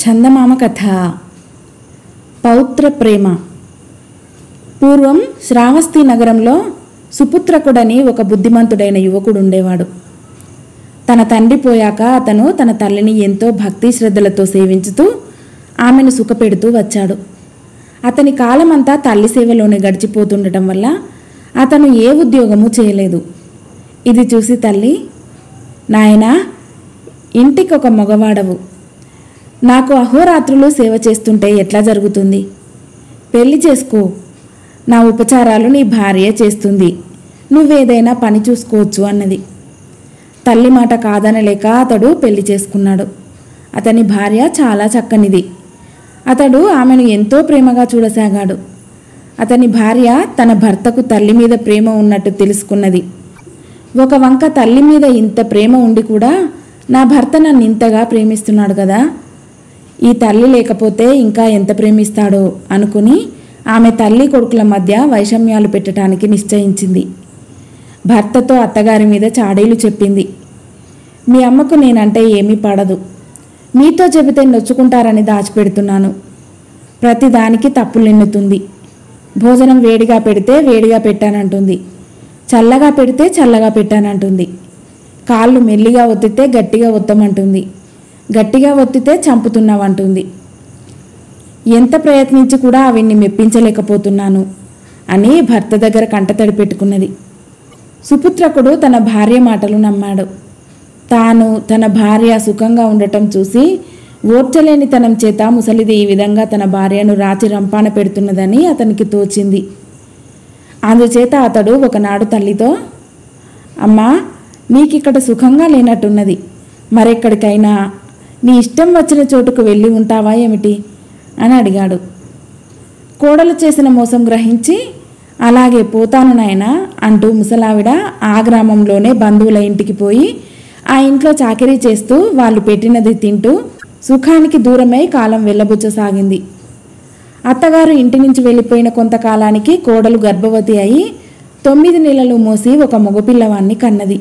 చందమామ కథ పౌత్ర ప్రేమ పూర్వం శ్రావస్తి నగరంలో సుపుత్రకుడని ఒక బుద్ధిమంతుడైన యువకుడు ఉండేవాడు తన తండ్రి పోయాక అతను తన తల్లిని ఎంతో భక్తి శ్రద్ధలతో సేవించుతూ ఆమెను సుఖపెడుతూ వచ్చాడు అతని కాలమంతా తల్లి సేవలోనే గడిచిపోతుండటం వల్ల అతను ఏ ఉద్యోగము చేయలేదు ఇది చూసి తల్లి నాయనా ఇంటికి ఒక మగవాడవు నాకు అహోరాత్రులు సేవ చేస్తుంటే ఎట్లా జరుగుతుంది పెళ్లి చేసుకో నా ఉపచారాలు నీ భార్య చేస్తుంది నువ్వేదైనా పని చూసుకోవచ్చు అన్నది తల్లి మాట కాదనలేక అతడు పెళ్లి చేసుకున్నాడు అతని భార్య చాలా చక్కనిది అతడు ఆమెను ఎంతో ప్రేమగా చూడసాగాడు అతని భార్య తన భర్తకు తల్లి మీద ప్రేమ ఉన్నట్టు తెలుసుకున్నది ఒక వంక తల్లి మీద ఇంత ప్రేమ ఉండి కూడా నా భర్త నన్ను ఇంతగా ప్రేమిస్తున్నాడు కదా ఈ తల్లి లేకపోతే ఇంకా ఎంత ప్రేమిస్తాడో అనుకుని ఆమె తల్లి కొడుకుల మధ్య వైషమ్యాలు పెట్టడానికి నిశ్చయించింది భర్తతో అత్తగారి మీద చాడీలు చెప్పింది మీ అమ్మకు నేనంటే ఏమీ పడదు మీతో చెబితే నొచ్చుకుంటారని దాచిపెడుతున్నాను ప్రతిదానికి తప్పులెన్నుతుంది భోజనం వేడిగా పెడితే వేడిగా పెట్టానంటుంది చల్లగా పెడితే చల్లగా పెట్టానంటుంది కాళ్ళు మెల్లిగా ఒత్తితే గట్టిగా ఒత్తమంటుంది గట్టిగా ఒత్తితే చంపుతున్నావంటుంది ఎంత ప్రయత్నించి కూడా ఆవిడ్ని మెప్పించలేకపోతున్నాను అని భర్త దగ్గర కంటతడి పెట్టుకున్నది సుపుత్రకుడు తన భార్య మాటలు నమ్మాడు తాను తన భార్య సుఖంగా ఉండటం చూసి ఓర్చలేని తనం చేత ముసలిది ఈ విధంగా తన భార్యను రాచి రంపాన పెడుతున్నదని అతనికి తోచింది అందుచేత అతడు ఒకనాడు తల్లితో అమ్మా నీకిక్కడ సుఖంగా లేనట్టున్నది మరెక్కడికైనా నీ ఇష్టం వచ్చిన చోటుకు వెళ్ళి ఉంటావా ఏమిటి అని అడిగాడు కోడలు చేసిన మోసం గ్రహించి అలాగే పోతాను నాయనా అంటూ ముసలావిడ ఆ గ్రామంలోనే బంధువుల ఇంటికి పోయి ఆ ఇంట్లో చాకరీ చేస్తూ వాళ్ళు పెట్టినది తింటూ సుఖానికి దూరమై కాలం వెళ్ళబుచ్చసాగింది అత్తగారు ఇంటి నుంచి వెళ్ళిపోయిన కొంతకాలానికి కోడలు గర్భవతి అయి తొమ్మిది నెలలు మోసి ఒక మగపిల్లవాన్ని కన్నది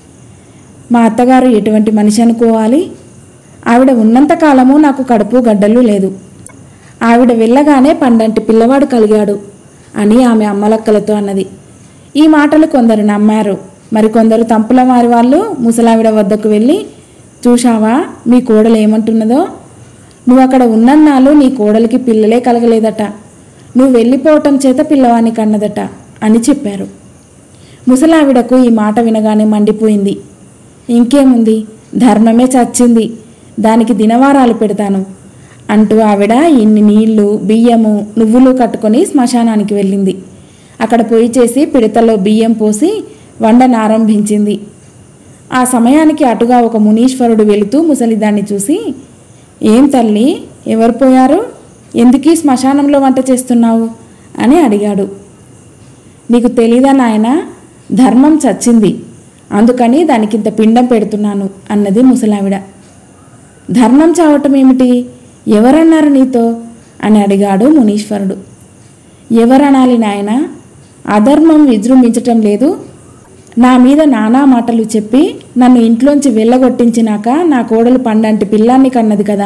మా అత్తగారు ఎటువంటి మనిషి అనుకోవాలి ఆవిడ ఉన్నంత కాలము నాకు కడుపు గడ్డలు లేదు ఆవిడ వెళ్ళగానే పండంటి పిల్లవాడు కలిగాడు అని ఆమె అమ్మలక్కలతో అన్నది ఈ మాటలు కొందరు నమ్మారు మరికొందరు తంపుల వారి వాళ్ళు ముసలావిడ వద్దకు వెళ్ళి చూశావా మీ కోడలు ఏమంటున్నదో నువ్వు అక్కడ ఉన్నన్నాళ్ళు నీ కోడలికి పిల్లలే కలగలేదట నువ్వు వెళ్ళిపోవటం చేత పిల్లవాన్ని కన్నదట అని చెప్పారు ముసలావిడకు ఈ మాట వినగానే మండిపోయింది ఇంకేముంది ధర్మమే చచ్చింది దానికి దినవారాలు పెడతాను అంటూ ఆవిడ ఇన్ని నీళ్లు బియ్యము నువ్వులు కట్టుకొని శ్మశానానికి వెళ్ళింది అక్కడ పొయ్యి చేసి పిడతలో బియ్యం పోసి వండనారంభించింది ఆ సమయానికి అటుగా ఒక మునీశ్వరుడు వెళుతూ ముసలిదాన్ని చూసి ఏం తల్లి ఎవరు పోయారు ఎందుకీ శ్మశానంలో వంట చేస్తున్నావు అని అడిగాడు నీకు తెలీదా నాయన ధర్మం చచ్చింది అందుకని దానికింత పిండం పెడుతున్నాను అన్నది ముసలావిడ ధర్మం చావటం ఏమిటి ఎవరన్నారు నీతో అని అడిగాడు మునీశ్వరుడు ఎవరనాలి నాయన అధర్మం విజృంభించటం లేదు నా మీద నానా మాటలు చెప్పి నన్ను ఇంట్లోంచి వెళ్ళగొట్టించినాక నా కోడలు పండంటి పిల్లాన్ని కన్నది కదా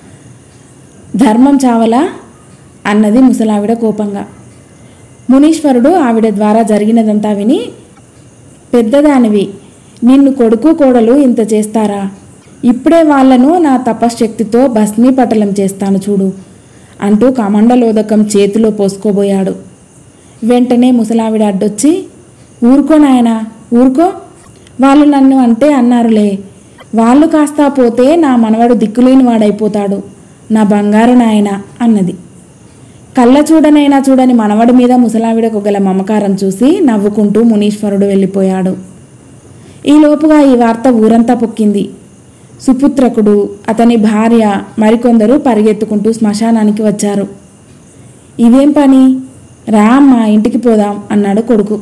ధర్మం చావలా అన్నది ముసలావిడ కోపంగా మునీశ్వరుడు ఆవిడ ద్వారా జరిగినదంతా విని పెద్దదానివి నిన్ను కొడుకు కోడలు ఇంత చేస్తారా ఇప్పుడే వాళ్లను నా తపశ్శక్తితో భస్మీపటలం చేస్తాను చూడు అంటూ కమండలోదకం చేతిలో పోసుకోబోయాడు వెంటనే ముసలావిడ అడ్డొచ్చి ఊరుకో నాయనా ఊరుకో వాళ్ళు నన్ను అంటే అన్నారులే వాళ్ళు కాస్తా పోతే నా మనవడు దిక్కులేని వాడైపోతాడు నా బంగారు నాయన అన్నది కళ్ళ చూడనైనా చూడని మనవడి మీద ముసలావిడకు గల మమకారం చూసి నవ్వుకుంటూ మునీశ్వరుడు వెళ్ళిపోయాడు ఈలోపుగా ఈ వార్త ఊరంతా పొక్కింది సుపుత్రకుడు అతని భార్య మరికొందరు పరిగెత్తుకుంటూ శ్మశానానికి వచ్చారు ఇదేం పని రా అమ్మా ఇంటికి పోదాం అన్నాడు కొడుకు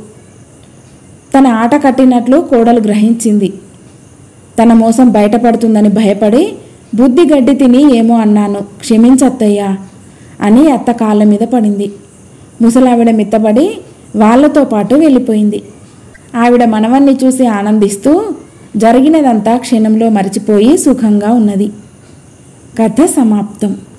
తన ఆట కట్టినట్లు కోడలు గ్రహించింది తన మోసం బయటపడుతుందని భయపడి బుద్ధి గడ్డి తిని ఏమో అన్నాను క్షమించత్తయ్యా అని అత్త కాళ్ళ మీద పడింది ముసలావిడ మిత్తబడి వాళ్ళతో పాటు వెళ్ళిపోయింది ఆవిడ మనవన్ని చూసి ఆనందిస్తూ జరిగినదంతా క్షణంలో మరిచిపోయి సుఖంగా ఉన్నది కథ సమాప్తం